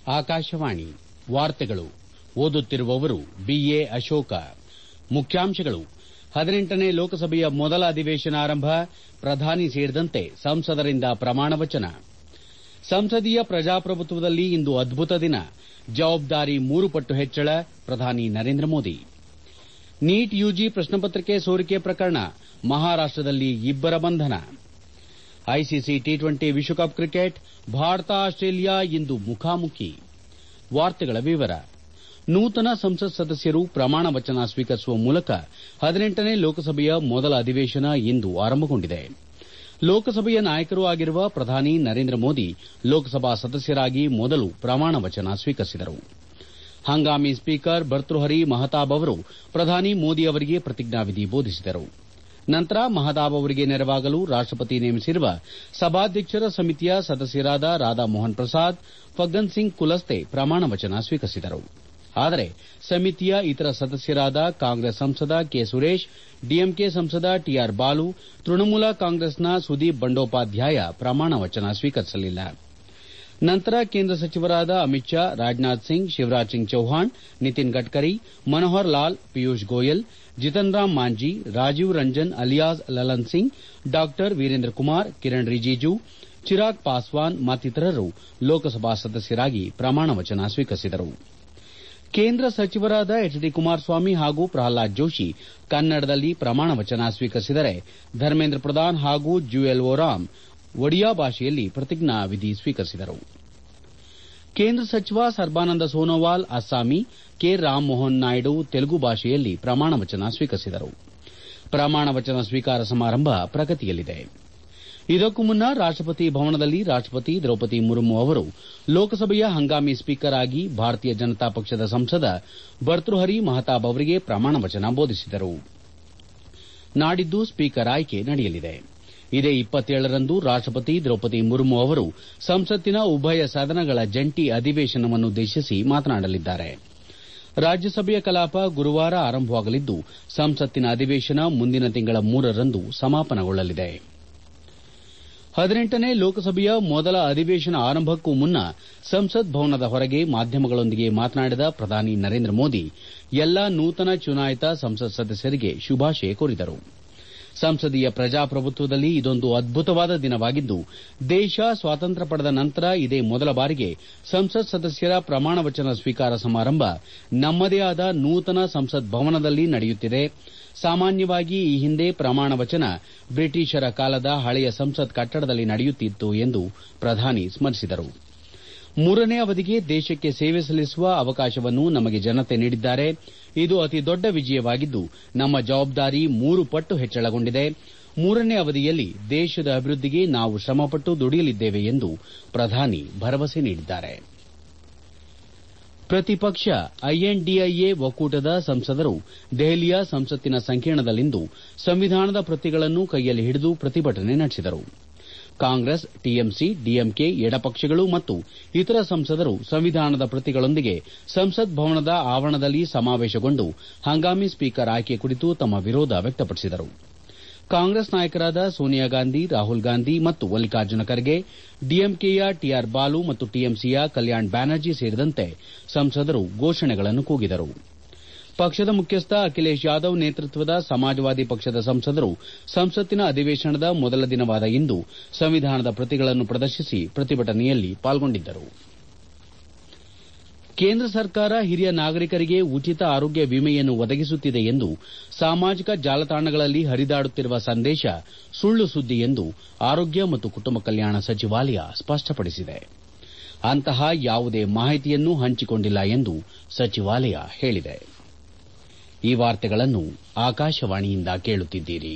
ಆಕಾಶವಾಣಿ ವಾರ್ತೆಗಳು ಓದುತ್ತಿರುವವರು ಬಿಎ ಅಶೋಕ ಮುಖ್ಯಾಂಶಗಳು ಹದಿನೆಂಟನೇ ಲೋಕಸಭೆಯ ಮೊದಲ ಅಧಿವೇಶನ ಆರಂಭ ಪ್ರಧಾನಿ ಸೇರಿದಂತೆ ಸಂಸದರಿಂದ ಪ್ರಮಾಣ ವಚನ ಸಂಸದೀಯ ಪ್ರಜಾಪ್ರಭುತ್ವದಲ್ಲಿ ಇಂದು ಅದ್ಭುತ ದಿನ ಜವಾಬ್ದಾರಿ ಮೂರು ಪಟ್ಟು ಹೆಚ್ಚಳ ಪ್ರಧಾನಿ ನರೇಂದ್ರ ಮೋದಿ ನೀಟ್ ಯುಜಿ ಪ್ರಶ್ನೆಪತ್ರಿಕೆ ಸೋರಿಕೆ ಪ್ರಕರಣ ಮಹಾರಾಷ್ಟದಲ್ಲಿ ಇಬ್ಬರ ಬಂಧನ ಐಸಿಸಿ ಟಿ ಟ್ವೆಂಟಿ ವಿಶ್ವಕಪ್ ಕ್ರಿಕೆಟ್ ಭಾರತ ಆಸ್ಟ್ರೇಲಿಯಾ ಇಂದು ಮುಖಾಮುಖಿ ನೂತನ ಸಂಸತ್ ಸದಸ್ಯರು ಪ್ರಮಾಣ ವಚನ ಸ್ವೀಕರಿಸುವ ಮೂಲಕ ಹದಿನೆಂಟನೇ ಲೋಕಸಭೆಯ ಮೊದಲ ಅಧಿವೇಶನ ಇಂದು ಆರಂಭಗೊಂಡಿದೆ ಲೋಕಸಭೆಯ ನಾಯಕರೂ ಆಗಿರುವ ಪ್ರಧಾನಿ ನರೇಂದ್ರ ಮೋದಿ ಲೋಕಸಭಾ ಸದಸ್ಯರಾಗಿ ಮೊದಲು ಪ್ರಮಾಣ ವಚನ ಸ್ವೀಕರಿಸಿದರು ಹಂಗಾಮಿ ಸ್ಪೀಕರ್ ಭರ್ತೃಹರಿ ಮಹತಾಬ್ ಅವರು ಪ್ರಧಾನಿ ಮೋದಿ ಅವರಿಗೆ ಪ್ರತಿಜ್ಞಾವಿಧಿ ಬೋಧಿಸಿದರು ನಂತರ ಮಹತಾಬ್ ಅವರಿಗೆ ನೆರವಾಗಲು ರಾಷ್ಟಪತಿ ನೇಮಿಸಿರುವ ಸಭಾಧ್ಯಕ್ಷರ ಸಮಿತಿಯ ಸದಸ್ಯರಾದ ರಾಧಾ ಮೋಹನ್ ಪ್ರಸಾದ್ ಫಗ್ಗನ್ ಸಿಂಗ್ ಕುಲಸ್ತೆ ಪ್ರಮಾಣ ವಚನ ಸ್ವೀಕರಿಸಿದರು ಆದರೆ ಸಮಿತಿಯ ಇತರ ಸದಸ್ಯರಾದ ಕಾಂಗ್ರೆಸ್ ಸಂಸದ ಕೆ ಸುರೇಶ್ ಡಿಎಂಕೆ ಸಂಸದ ಟಿಆರ್ ಬಾಲು ತೃಣಮೂಲ ಕಾಂಗ್ರೆಸ್ನ ಸುದೀಪ್ ಬಂಡೋಪಾಧ್ಯಾಯ ಪ್ರಮಾಣ ವಚನ ಸ್ವೀಕರಿಸಲಿಲ್ಲ ನಂತರ ಕೇಂದ್ರ ಸಚಿವರಾದ ಅಮಿತ್ ಶಾ ರಾಜನಾಥ್ ಸಿಂಗ್ ಶಿವರಾಜ್ ಸಿಂಗ್ ಚೌಹಾಣ್ ನಿತಿನ್ ಗಡ್ಕರಿ ಮನೋಹರ್ ಲಾಲ್ ಪಿಯೂಷ್ ಗೋಯಲ್ ಜಿತನ್ ರಾಮ್ ಮಾಂಜಿ ರಾಜೀವ್ ರಂಜನ್ ಅಲಿಯಾಸ್ ಲಲನ್ ಸಿಂಗ್ ಡಾ ವೀರೇಂದ್ರ ಕುಮಾರ್ ಕಿರಣ್ ರಿಜಿಜು ಚಿರಾಗ್ ಪಾಸ್ವಾನ್ ಮತ್ತಿತರರು ಲೋಕಸಭಾ ಸದಸ್ಯರಾಗಿ ಪ್ರಮಾಣ ವಚನ ಸ್ವೀಕರಿಸಿದರು ಕೇಂದ್ರ ಸಚಿವರಾದ ಎಚ್ ಡಿ ಕುಮಾರಸ್ವಾಮಿ ಹಾಗೂ ಪ್ರಹ್ಲಾದ್ ಜೋಷಿ ಕನ್ನಡದಲ್ಲಿ ಪ್ರಮಾಣ ವಚನ ಸ್ವೀಕರಿಸಿದರೆ ಧರ್ಮೇಂದ್ರ ಪ್ರಧಾನ್ ಹಾಗೂ ಜ್ಯೂಯಲ್ ಓರಾಮ್ ಒಡಿಯಾ ಭಾಷೆಯಲ್ಲಿ ಪ್ರತಿಜ್ಞಾವಿಧಿ ಸ್ವೀಕರಿಸಿದರು ಕೇಂದ್ರ ಸಚಿವ ಸರ್ಬಾನಂದ ಸೋನೋವಾಲ್ ಅಸ್ಸಾಮಿ ಕೆ ರಾಮ್ ಮೋಹನ್ ನಾಯ್ಡು ತೆಲುಗು ಭಾಷೆಯಲ್ಲಿ ಪ್ರಮಾಣ ವಚನ ಸ್ವೀಕರಿಸಿದರು ಪ್ರಮಾಣ ವಚನ ಸ್ವೀಕಾರ ಸಮಾರಂಭ ಪ್ರಗತಿಯಲ್ಲಿದೆ ಇದಕ್ಕೂ ಮುನ್ನ ರಾಷ್ಟಪತಿ ಭವನದಲ್ಲಿ ರಾಷ್ಟಪತಿ ದ್ರೌಪದಿ ಮುರ್ಮು ಅವರು ಲೋಕಸಭೆಯ ಹಂಗಾಮಿ ಸ್ಪೀಕರ್ ಆಗಿ ಭಾರತೀಯ ಜನತಾ ಪಕ್ಷದ ಸಂಸದ ಭರ್ತೃಹರಿ ಮಹತಾಬ್ ಅವರಿಗೆ ಪ್ರಮಾಣ ವಚನ ಬೋಧಿಸಿದರು ನಾಡಿದ್ದು ಸ್ಪೀಕರ್ ಆಯ್ಕೆ ನಡೆಯಲಿದೆ ಇದೇ ರಂದು ರಾಷ್ಟಪತಿ ದ್ರೌಪದಿ ಮುರ್ಮು ಅವರು ಸಂಸತ್ತಿನ ಉಭಯ ಸದನಗಳ ಜಂಟಿ ಅಧಿವೇಶನವನ್ನುದ್ದೇಶಿಸಿ ಮಾತನಾಡಲಿದ್ದಾರೆ ರಾಜ್ಯಸಭೆಯ ಕಲಾಪ ಗುರುವಾರ ಆರಂಭವಾಗಲಿದ್ದು ಸಂಸತ್ತಿನ ಅಧಿವೇಶನ ಮುಂದಿನ ತಿಂಗಳ ಮೂರರಂದು ಸಮಾಪನಗೊಳ್ಳಲಿದೆ ಹದಿನೆಂಟನೇ ಲೋಕಸಭೆಯ ಮೊದಲ ಅಧಿವೇಶನ ಆರಂಭಕ್ಕೂ ಮುನ್ನ ಸಂಸತ್ ಭವನದ ಹೊರಗೆ ಮಾಧ್ಯಮಗಳೊಂದಿಗೆ ಮಾತನಾಡಿದ ಪ್ರಧಾನಿ ನರೇಂದ್ರ ಮೋದಿ ಎಲ್ಲಾ ನೂತನ ಚುನಾಯಿತ ಸಂಸತ್ ಸದಸ್ಯರಿಗೆ ಶುಭಾಶಯ ಕೋರಿದರು ಸಂಸದೀಯ ಪ್ರಜಾಪ್ರಭುತ್ವದಲ್ಲಿ ಇದೊಂದು ಅದ್ಭುತವಾದ ದಿನವಾಗಿದ್ದು ದೇಶ ಸ್ವಾತಂತ್ರ್ಯ ಪಡೆದ ನಂತರ ಇದೇ ಮೊದಲ ಬಾರಿಗೆ ಸಂಸತ್ ಸದಸ್ಯರ ಪ್ರಮಾಣ ವಚನ ಸ್ವೀಕಾರ ಸಮಾರಂಭ ನಮ್ಮದೇ ಆದ ನೂತನ ಸಂಸತ್ ಭವನದಲ್ಲಿ ನಡೆಯುತ್ತಿದೆ ಸಾಮಾನ್ಯವಾಗಿ ಈ ಹಿಂದೆ ಪ್ರಮಾಣ ವಚನ ಬ್ರಿಟಿಷರ ಕಾಲದ ಹಳೆಯ ಸಂಸತ್ ಕಟ್ಟಡದಲ್ಲಿ ನಡೆಯುತ್ತಿತ್ತು ಎಂದು ಪ್ರಧಾನಿ ಸ್ಮರಿಸಿದರು ಮೂರನೇ ಅವಧಿಗೆ ದೇಶಕ್ಕೆ ಸೇವೆ ಸಲ್ಲಿಸುವ ಅವಕಾಶವನ್ನು ನಮಗೆ ಜನತೆ ನೀಡಿದ್ದಾರೆ ಇದು ಅತಿ ದೊಡ್ಡ ವಿಜಯವಾಗಿದ್ದು ನಮ್ಮ ಜವಾಬ್ದಾರಿ ಮೂರು ಪಟ್ಟು ಹೆಚ್ಚಳಗೊಂಡಿದೆ ಮೂರನೇ ಅವಧಿಯಲ್ಲಿ ದೇಶದ ಅಭಿವೃದ್ದಿಗೆ ನಾವು ಶ್ರಮಪಟ್ಟು ದುಡಿಯಲಿದ್ದೇವೆ ಎಂದು ಪ್ರಧಾನಿ ಭರವಸೆ ನೀಡಿದ್ದಾರೆ ಪ್ರತಿಪಕ್ಷ ಐಎನ್ಡಿಎ ಒಕ್ಕೂಟದ ಸಂಸದರು ದೆಹಲಿಯ ಸಂಸತ್ತಿನ ಸಂಕೀರ್ಣದಲ್ಲಿಂದು ಸಂವಿಧಾನದ ಪ್ರತಿಗಳನ್ನು ಕೈಯಲ್ಲಿ ಹಿಡಿದು ಪ್ರತಿಭಟನೆ ನಡೆಸಿದರು ಕಾಂಗ್ರೆಸ್ ಟಿಎಂಸಿ ಡಿಎಂಕೆ ಎಡಪಕ್ಷಗಳು ಮತ್ತು ಇತರ ಸಂಸದರು ಸಂವಿಧಾನದ ಪ್ರತಿಗಳೊಂದಿಗೆ ಸಂಸತ್ ಭವನದ ಆವರಣದಲ್ಲಿ ಸಮಾವೇಶಗೊಂಡು ಹಂಗಾಮಿ ಸ್ಪೀಕರ್ ಆಯ್ಕೆ ಕುರಿತು ತಮ್ಮ ವಿರೋಧ ವ್ಯಕ್ತಪಡಿಸಿದರು ಕಾಂಗ್ರೆಸ್ ನಾಯಕರಾದ ಸೋನಿಯಾ ಗಾಂಧಿ ರಾಹುಲ್ ಗಾಂಧಿ ಮತ್ತು ಮಲ್ಲಿಕಾರ್ಜುನ ಖರ್ಗೆ ಡಿಎಂಕೆಯ ಟಿಆರ್ ಬಾಲು ಮತ್ತು ಟಿಎಂಸಿಯ ಕಲ್ಯಾಣ್ ಬ್ಯಾನರ್ಜಿ ಸೇರಿದಂತೆ ಸಂಸದರು ಘೋಷಣೆಗಳನ್ನು ಕೂಗಿದರು ಪಕ್ಷದ ಮುಖ್ಯಸ್ಥ ಅಖಿಲೇಶ್ ಯಾದವ್ ನೇತೃತ್ವದ ಸಮಾಜವಾದಿ ಪಕ್ಷದ ಸಂಸದರು ಸಂಸತ್ತಿನ ಅಧಿವೇಶನದ ಮೊದಲ ದಿನವಾದ ಇಂದು ಸಂವಿಧಾನದ ಪ್ರತಿಗಳನ್ನು ಪ್ರದರ್ಶಿಸಿ ಪ್ರತಿಭಟನೆಯಲ್ಲಿ ಪಾಲ್ಗೊಂಡಿದ್ದರು ಕೇಂದ್ರ ಸರ್ಕಾರ ಹಿರಿಯ ನಾಗರಿಕರಿಗೆ ಉಚಿತ ಆರೋಗ್ಯ ವಿಮೆಯನ್ನು ಒದಗಿಸುತ್ತಿದೆ ಎಂದು ಸಾಮಾಜಿಕ ಜಾಲತಾಣಗಳಲ್ಲಿ ಹರಿದಾಡುತ್ತಿರುವ ಸಂದೇಶ ಸುಳ್ಳು ಸುದ್ದಿ ಎಂದು ಆರೋಗ್ಯ ಮತ್ತು ಕುಟುಂಬ ಕಲ್ಯಾಣ ಸಚಿವಾಲಯ ಸ್ಪಷ್ಟಪಡಿಸಿದೆ ಅಂತಹ ಯಾವುದೇ ಮಾಹಿತಿಯನ್ನು ಹಂಚಿಕೊಂಡಿಲ್ಲ ಎಂದು ಸಚಿವಾಲಯ ಹೇಳಿದೆ ಈ ವಾರ್ತೆಗಳನ್ನು ಆಕಾಶವಾಣಿಯಿಂದ ಕೇಳುತ್ತಿದ್ದೀರಿ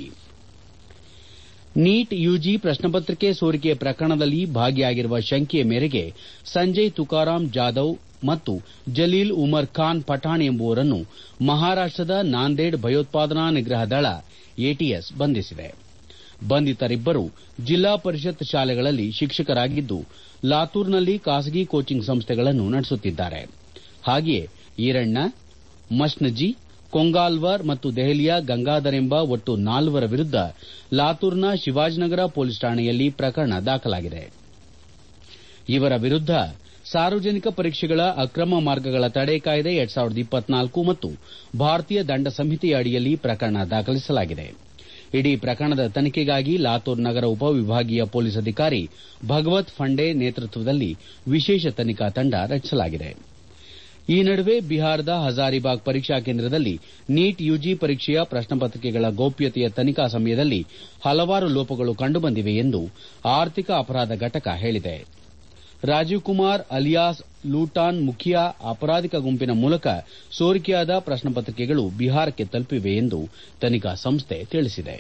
ನೀಟ್ ಯುಜಿ ಪ್ರಶ್ನೆಪತ್ರಿಕೆ ಸೋರಿಕೆ ಪ್ರಕರಣದಲ್ಲಿ ಭಾಗಿಯಾಗಿರುವ ಶಂಕೆಯ ಮೇರೆಗೆ ಸಂಜಯ್ ತುಕಾರಾಂ ಜಾಧವ್ ಮತ್ತು ಜಲೀಲ್ ಉಮರ್ ಖಾನ್ ಪಠಾಣ್ ಎಂಬುವರನ್ನು ಮಹಾರಾಷ್ಟದ ನಾಂದೇಡ್ ಭಯೋತ್ಪಾದನಾ ನಿಗ್ರಹ ದಳ ಎಟಿಎಸ್ ಬಂಧಿಸಿದೆ ಬಂಧಿತರಿಬ್ಬರು ಜಿಲ್ಲಾ ಪರಿಷತ್ ಶಾಲೆಗಳಲ್ಲಿ ಶಿಕ್ಷಕರಾಗಿದ್ದು ಲಾತೂರ್ನಲ್ಲಿ ಖಾಸಗಿ ಕೋಚಿಂಗ್ ಸಂಸ್ಥೆಗಳನ್ನು ನಡೆಸುತ್ತಿದ್ದಾರೆ ಹಾಗೆಯೇ ಈರಣ್ಣ ಮಶ್ನಜಿ ಕೊಂಗಾಲ್ವರ್ ಮತ್ತು ದೆಹಲಿಯ ಗಂಗಾಧರ್ ಎಂಬ ಒಟ್ಟು ನಾಲ್ವರ ವಿರುದ್ದ ಲಾತೂರ್ನ ಶಿವಾಜಿನಗರ ಪೊಲೀಸ್ ಠಾಣೆಯಲ್ಲಿ ಪ್ರಕರಣ ದಾಖಲಾಗಿದೆ ಇವರ ವಿರುದ್ದ ಸಾರ್ವಜನಿಕ ಪರೀಕ್ಷೆಗಳ ಅಕ್ರಮ ಮಾರ್ಗಗಳ ತಡೆ ಕಾಯ್ದೆ ಎರಡ್ ಸಾವಿರದ ಇಪ್ಪತ್ನಾಲ್ಕು ಮತ್ತು ಭಾರತೀಯ ದಂಡ ಸಂಹಿತೆಯ ಅಡಿಯಲ್ಲಿ ಪ್ರಕರಣ ದಾಖಲಿಸಲಾಗಿದೆ ಇಡೀ ಪ್ರಕರಣದ ತನಿಖೆಗಾಗಿ ಲಾತೂರ್ ನಗರ ಉಪವಿಭಾಗೀಯ ಪೊಲೀಸ್ ಅಧಿಕಾರಿ ಭಗವತ್ ಫಂಡೆ ನೇತೃತ್ವದಲ್ಲಿ ವಿಶೇಷ ತನಿಖಾ ತಂಡ ರಚಿಸಲಾಗಿದೆ ಈ ನಡುವೆ ಬಿಹಾರದ ಹಜಾರಿಬಾಗ್ ಪರೀಕ್ಷಾ ಕೇಂದ್ರದಲ್ಲಿ ನೀಟ್ ಯುಜಿ ಪರೀಕ್ಷೆಯ ಪ್ರಶ್ನಪತ್ರಿಕೆಗಳ ಗೌಪ್ಯತೆಯ ತನಿಖಾ ಸಮಯದಲ್ಲಿ ಹಲವಾರು ಲೋಪಗಳು ಕಂಡುಬಂದಿವೆ ಎಂದು ಆರ್ಥಿಕ ಅಪರಾಧ ಘಟಕ ಹೇಳಿದೆ ರಾಜೀವ್ ಕುಮಾರ್ ಅಲಿಯಾಸ್ ಲೂಟಾನ್ ಮುಖಿಯಾ ಅಪರಾಧಿಕ ಗುಂಪಿನ ಮೂಲಕ ಸೋರಿಕೆಯಾದ ಪ್ರಶ್ನಪತ್ರಿಕೆಗಳು ಬಿಹಾರಕ್ಕೆ ತಲುಪಿವೆ ಎಂದು ತನಿಖಾ ಸಂಸ್ಥೆ ತಿಳಿಸಿದೆ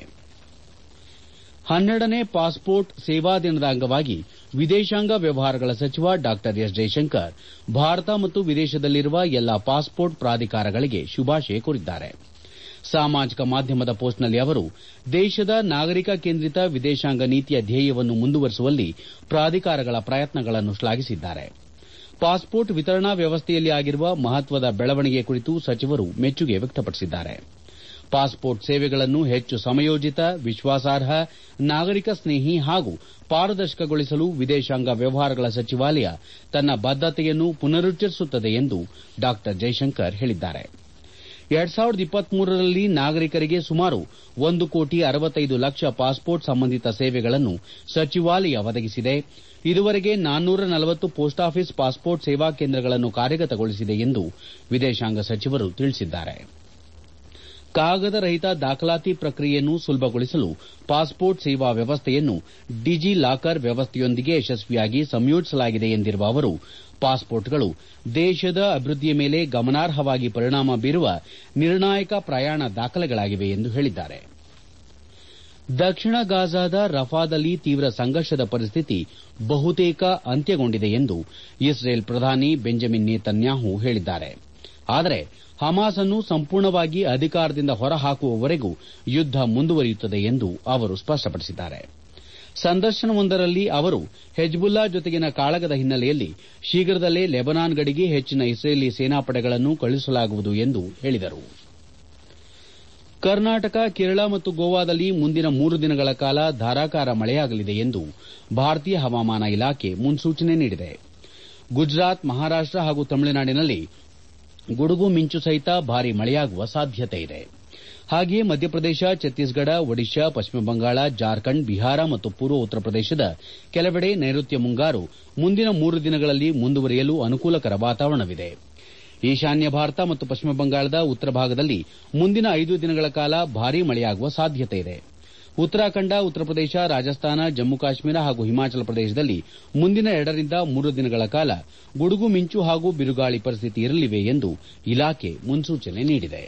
ಹನ್ನೆರಡನೇ ಪಾಸ್ಪೋರ್ಟ್ ಸೇವಾ ದಿನದ ಅಂಗವಾಗಿ ವಿದೇಶಾಂಗ ವ್ಯವಹಾರಗಳ ಸಚಿವ ಡಾ ಎಸ್ ಜೈಶಂಕರ್ ಭಾರತ ಮತ್ತು ವಿದೇಶದಲ್ಲಿರುವ ಎಲ್ಲಾ ಪಾಸ್ಪೋರ್ಟ್ ಪ್ರಾಧಿಕಾರಗಳಿಗೆ ಶುಭಾಶಯ ಕೋರಿದ್ದಾರೆ ಸಾಮಾಜಿಕ ಮಾಧ್ಯಮದ ಪೋಸ್ಟ್ನಲ್ಲಿ ಅವರು ದೇಶದ ನಾಗರಿಕ ಕೇಂದ್ರಿತ ವಿದೇಶಾಂಗ ನೀತಿಯ ಧ್ಯೇಯವನ್ನು ಮುಂದುವರಿಸುವಲ್ಲಿ ಪ್ರಾಧಿಕಾರಗಳ ಪ್ರಯತ್ನಗಳನ್ನು ಶ್ಲಾಘಿಸಿದ್ದಾರೆ ಪಾಸ್ಪೋರ್ಟ್ ವಿತರಣಾ ವ್ಯವಸ್ಥೆಯಲ್ಲಿ ಆಗಿರುವ ಮಹತ್ವದ ಬೆಳವಣಿಗೆ ಕುರಿತು ಸಚಿವರು ಮೆಚ್ಚುಗೆ ವ್ಯಕ್ತಪಡಿಸಿದ್ದಾರೆ ಪಾಸ್ಪೋರ್ಟ್ ಸೇವೆಗಳನ್ನು ಹೆಚ್ಚು ಸಮಯೋಚಿತ ವಿಶ್ವಾಸಾರ್ಹ ನಾಗರಿಕ ಸ್ನೇಹಿ ಹಾಗೂ ಪಾರದರ್ಶಕಗೊಳಿಸಲು ವಿದೇಶಾಂಗ ವ್ಯವಹಾರಗಳ ಸಚಿವಾಲಯ ತನ್ನ ಬದ್ದತೆಯನ್ನು ಪುನರುಚ್ಚರಿಸುತ್ತದೆ ಎಂದು ಡಾ ಜೈಶಂಕರ್ ಹೇಳಿದ್ದಾರೆ ಎರಡ್ ಸಾವಿರದ ಇಪ್ಪತ್ಮೂರರಲ್ಲಿ ನಾಗರಿಕರಿಗೆ ಸುಮಾರು ಒಂದು ಕೋಟಿ ಅರವತ್ತೈದು ಲಕ್ಷ ಪಾಸ್ಪೋರ್ಟ್ ಸಂಬಂಧಿತ ಸೇವೆಗಳನ್ನು ಸಚಿವಾಲಯ ಒದಗಿಸಿದೆ ಇದುವರೆಗೆ ನಾನ್ನೂರ ನಲವತ್ತು ಪೋಸ್ಟ್ ಆಫೀಸ್ ಪಾಸ್ಪೋರ್ಟ್ ಸೇವಾ ಕೇಂದ್ರಗಳನ್ನು ಕಾರ್ಯಗತಗೊಳಿಸಿದೆ ಎಂದು ವಿದೇಶಾಂಗ ಸಚಿವರು ತಿಳಿಸಿದ್ದಾರೆ ಕಾಗದ ರಹಿತ ದಾಖಲಾತಿ ಪ್ರಕ್ರಿಯೆಯನ್ನು ಸುಲಭಗೊಳಿಸಲು ಪಾಸ್ಪೋರ್ಟ್ ಸೇವಾ ವ್ಯವಸ್ಥೆಯನ್ನು ಡಿಜಿ ಲಾಕರ್ ವ್ಯವಸ್ಥೆಯೊಂದಿಗೆ ಯಶಸ್ವಿಯಾಗಿ ಸಂಯೋಜಿಸಲಾಗಿದೆ ಎಂದಿರುವ ಅವರು ಪಾಸ್ಪೋರ್ಟ್ಗಳು ದೇಶದ ಅಭಿವೃದ್ದಿಯ ಮೇಲೆ ಗಮನಾರ್ಹವಾಗಿ ಪರಿಣಾಮ ಬೀರುವ ನಿರ್ಣಾಯಕ ಪ್ರಯಾಣ ದಾಖಲೆಗಳಾಗಿವೆ ಎಂದು ಹೇಳಿದ್ದಾರೆ ದಕ್ಷಿಣ ಗಾಜಾದ ರಫಾದಲ್ಲಿ ತೀವ್ರ ಸಂಘರ್ಷದ ಪರಿಸ್ಥಿತಿ ಬಹುತೇಕ ಅಂತ್ಯಗೊಂಡಿದೆ ಎಂದು ಇಸ್ರೇಲ್ ಪ್ರಧಾನಿ ಬೆಂಜಮಿನ್ ನೇತನ್ಯಾಹು ಹೇಳಿದ್ದಾರೆ ಆದರೆ ಹಮಾಸ್ ಅನ್ನು ಸಂಪೂರ್ಣವಾಗಿ ಅಧಿಕಾರದಿಂದ ಹೊರಹಾಕುವವರೆಗೂ ಯುದ್ದ ಮುಂದುವರಿಯುತ್ತದೆ ಎಂದು ಅವರು ಸ್ಪಷ್ಟಪಡಿಸಿದ್ದಾರೆ ಸಂದರ್ಶನವೊಂದರಲ್ಲಿ ಅವರು ಹೆಜ್ಬುಲ್ಲಾ ಜೊತೆಗಿನ ಕಾಳಗದ ಹಿನ್ನೆಲೆಯಲ್ಲಿ ಶೀಘ್ರದಲ್ಲೇ ಲೆಬನಾನ್ ಗಡಿಗೆ ಹೆಚ್ಚಿನ ಇಸ್ರೇಲಿ ಸೇನಾಪಡೆಗಳನ್ನು ಕಳುಹಿಸಲಾಗುವುದು ಎಂದು ಹೇಳಿದರು ಕರ್ನಾಟಕ ಕೇರಳ ಮತ್ತು ಗೋವಾದಲ್ಲಿ ಮುಂದಿನ ಮೂರು ದಿನಗಳ ಕಾಲ ಧಾರಾಕಾರ ಮಳೆಯಾಗಲಿದೆ ಎಂದು ಭಾರತೀಯ ಹವಾಮಾನ ಇಲಾಖೆ ಮುನ್ಸೂಚನೆ ನೀಡಿದೆ ಗುಜರಾತ್ ಮಹಾರಾಷ್ಟ ಹಾಗೂ ತಮಿಳುನಾಡಿನಲ್ಲಿ ಗುಡುಗು ಮಿಂಚು ಸಹಿತ ಭಾರೀ ಮಳೆಯಾಗುವ ಸಾಧ್ಯತೆ ಇದೆ ಹಾಗೆಯೇ ಮಧ್ಯಪ್ರದೇಶ ಛತ್ತೀಸ್ಗಢ ಒಡಿಶಾ ಪಶ್ಚಿಮ ಬಂಗಾಳ ಜಾರ್ಖಂಡ್ ಬಿಹಾರ ಮತ್ತು ಪೂರ್ವ ಉತ್ತರ ಪ್ರದೇಶದ ಕೆಲವೆಡೆ ನೈಋತ್ಯ ಮುಂಗಾರು ಮುಂದಿನ ಮೂರು ದಿನಗಳಲ್ಲಿ ಮುಂದುವರಿಯಲು ಅನುಕೂಲಕರ ವಾತಾವರಣವಿದೆ ಈಶಾನ್ಯ ಭಾರತ ಮತ್ತು ಪಶ್ಚಿಮ ಬಂಗಾಳದ ಉತ್ತರ ಭಾಗದಲ್ಲಿ ಮುಂದಿನ ಐದು ದಿನಗಳ ಕಾಲ ಭಾರೀ ಮಳೆಯಾಗುವ ಸಾಧ್ಯತೆ ಇದೆ ಉತ್ತರಾಖಂಡ ಉತ್ತರ ಪ್ರದೇಶ ರಾಜಸ್ಥಾನ ಜಮ್ಮು ಕಾಶ್ಮೀರ ಹಾಗೂ ಹಿಮಾಚಲ ಪ್ರದೇಶದಲ್ಲಿ ಮುಂದಿನ ಎರಡರಿಂದ ಮೂರು ದಿನಗಳ ಕಾಲ ಗುಡುಗು ಮಿಂಚು ಹಾಗೂ ಬಿರುಗಾಳಿ ಪರಿಸ್ಥಿತಿ ಇರಲಿವೆ ಎಂದು ಇಲಾಖೆ ಮುನ್ಸೂಚನೆ ನೀಡಿದೆ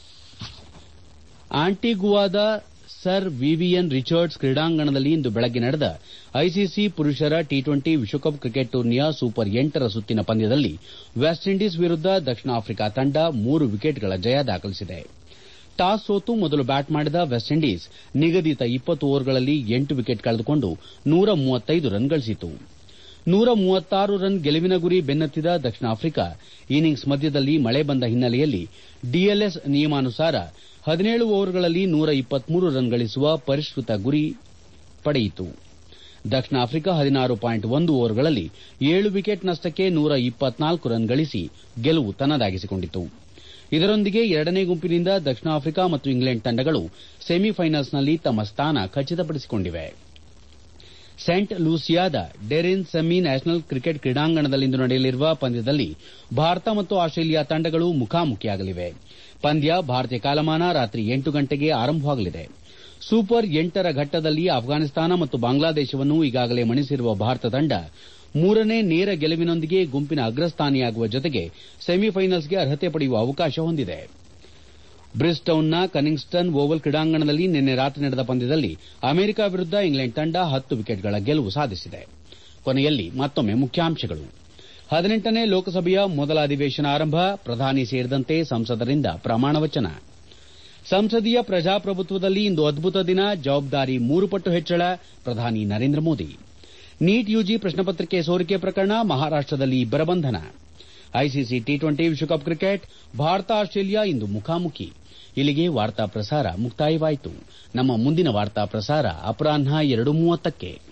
ಆಂಟಿಗುವಾದ ಸರ್ ವಿವಿಯನ್ ರಿಚರ್ಡ್ಸ್ ಕ್ರೀಡಾಂಗಣದಲ್ಲಿ ಇಂದು ಬೆಳಗ್ಗೆ ನಡೆದ ಐಸಿಸಿ ಪುರುಷರ ಟಿ ಟ್ವೆಂಟಿ ವಿಶ್ವಕಪ್ ಕ್ರಿಕೆಟ್ ಟೂರ್ನಿಯ ಸೂಪರ್ ಎಂಟರ ಸುತ್ತಿನ ಪಂದ್ಯದಲ್ಲಿ ವೆಸ್ಟ್ ಇಂಡೀಸ್ ವಿರುದ್ದ ದಕ್ಷಿಣ ಆಫ್ರಿಕಾ ತಂಡ ಮೂರು ವಿಕೆಟ್ಗಳ ಜಯ ದಾಖಲಿಸಿದೆ ಟಾಸ್ ಸೋತು ಮೊದಲು ಬ್ಯಾಟ್ ಮಾಡಿದ ವೆಸ್ಟ್ ಇಂಡೀಸ್ ನಿಗದಿತ ಇಪ್ಪತ್ತು ಓವರ್ಗಳಲ್ಲಿ ಎಂಟು ವಿಕೆಟ್ ಕಳೆದುಕೊಂಡು ನೂರ ಮೂವತ್ತೈದು ರನ್ ಗಳಿಸಿತು ನೂರ ಮೂವತ್ತಾರು ರನ್ ಗೆಲುವಿನ ಗುರಿ ಬೆನ್ನತ್ತಿದ ದಕ್ಷಿಣ ಆಫ್ರಿಕಾ ಇನ್ನಿಂಗ್ಸ್ ಮಧ್ಯದಲ್ಲಿ ಮಳೆ ಬಂದ ಹಿನ್ನೆಲೆಯಲ್ಲಿ ಡಿಎಲ್ಎಸ್ ನಿಯಮಾನುಸಾರ ಹದಿನೇಳು ಓವರ್ಗಳಲ್ಲಿ ನೂರ ಇಪ್ಪತ್ಮೂರು ರನ್ ಗಳಿಸುವ ಪರಿಷ್ಕೃತ ಗುರಿ ಪಡೆಯಿತು ದಕ್ಷಿಣ ಆಫ್ರಿಕಾ ಹದಿನಾರು ಪಾಯಿಂಟ್ ಒಂದು ಓವರ್ಗಳಲ್ಲಿ ಏಳು ವಿಕೆಟ್ ನಷ್ಟಕ್ಕೆ ನೂರ ಇಪ್ಪತ್ನಾಲ್ಕು ರನ್ ಗಳಿಸಿ ಗೆಲುವು ತನ್ನದಾಗಿಸಿಕೊಂಡಿತು ಇದರೊಂದಿಗೆ ಎರಡನೇ ಗುಂಪಿನಿಂದ ದಕ್ಷಿಣ ಆಫ್ರಿಕಾ ಮತ್ತು ಇಂಗ್ಲೆಂಡ್ ತಂಡಗಳು ಸೆಮಿಫೈನಲ್ಸ್ನಲ್ಲಿ ತಮ್ಮ ಸ್ಥಾನ ಖಚಿತಪಡಿಸಿಕೊಂಡಿವೆ ಸೆಂಟ್ ಲೂಸಿಯಾದ ಡೆರಿನ್ ಸೆಮಿ ನ್ಯಾಷನಲ್ ಕ್ರಿಕೆಟ್ ಕ್ರೀಡಾಂಗಣದಲ್ಲಿಂದು ನಡೆಯಲಿರುವ ಪಂದ್ಯದಲ್ಲಿ ಭಾರತ ಮತ್ತು ಆಸ್ಟ್ರೇಲಿಯಾ ತಂಡಗಳು ಮುಖಾಮುಖಿಯಾಗಲಿವೆ ಪಂದ್ಯ ಭಾರತೀಯ ಕಾಲಮಾನ ರಾತ್ರಿ ಎಂಟು ಗಂಟೆಗೆ ಆರಂಭವಾಗಲಿದೆ ಸೂಪರ್ ಎಂಟರ ಘಟ್ಟದಲ್ಲಿ ಅಫ್ಘಾನಿಸ್ತಾನ ಮತ್ತು ಬಾಂಗ್ಲಾದೇಶವನ್ನು ಈಗಾಗಲೇ ಮಣಿಸಿರುವ ಭಾರತ ತಂಡ ಮೂರನೇ ನೇರ ಗೆಲುವಿನೊಂದಿಗೆ ಗುಂಪಿನ ಅಗ್ರಸ್ಥಾನಿಯಾಗುವ ಜೊತೆಗೆ ಸೆಮಿಫೈನಲ್ಸ್ಗೆ ಅರ್ಹತೆ ಪಡೆಯುವ ಅವಕಾಶ ಹೊಂದಿದೆ ಬ್ರಿಸ್ಟೌನ್ನ ಕನಿಂಗ್ಸ್ಟನ್ ಓವಲ್ ಕ್ರೀಡಾಂಗಣದಲ್ಲಿ ನಿನ್ನೆ ರಾತ್ರಿ ನಡೆದ ಪಂದ್ಯದಲ್ಲಿ ಅಮೆರಿಕ ವಿರುದ್ದ ಇಂಗ್ಲೆಂಡ್ ತಂಡ ಹತ್ತು ವಿಕೆಟ್ಗಳ ಗೆಲುವು ಸಾಧಿಸಿದೆ ಕೊನೆಯಲ್ಲಿ ಮತ್ತೊಮ್ಮೆ ಮುಖ್ಯಾಂಶಗಳು ಹದಿನೆಂಟನೇ ಲೋಕಸಭೆಯ ಮೊದಲ ಅಧಿವೇಶನ ಆರಂಭ ಪ್ರಧಾನಿ ಸೇರಿದಂತೆ ಸಂಸದರಿಂದ ಪ್ರಮಾಣ ವಚನ ಸಂಸದೀಯ ಪ್ರಜಾಪ್ರಭುತ್ವದಲ್ಲಿ ಇಂದು ಅದ್ಭುತ ದಿನ ಜವಾಬ್ದಾರಿ ಮೂರು ಪಟ್ಟು ಹೆಚ್ಚಳ ಪ್ರಧಾನಿ ನರೇಂದ್ರ ಮೋದಿ ನೀಟ್ ಯುಜಿ ಪ್ರಶ್ನಪತ್ರಿಕೆ ಸೋರಿಕೆ ಪ್ರಕರಣ ಮಹಾರಾಷ್ಟದಲ್ಲಿ ಇಬ್ಬರ ಬಂಧನ ಐಸಿಸಿ ಟಿ ಟ್ವೆಂಟಿ ವಿಶ್ವಕಪ್ ಕ್ರಿಕೆಟ್ ಭಾರತ ಆಸ್ಟ್ರೇಲಿಯಾ ಇಂದು ಮುಖಾಮುಖಿ ಇಲ್ಲಿಗೆ ವಾರ್ತಾ ಪ್ರಸಾರ ಮುಕ್ತಾಯವಾಯಿತು ನಮ್ಮ ಮುಂದಿನ ವಾರ್ತಾ ಪ್ರಸಾರ ಅಪರಾಹ್ನ ಎರಡು ಮೂವತ್ತಕ್ಕೆ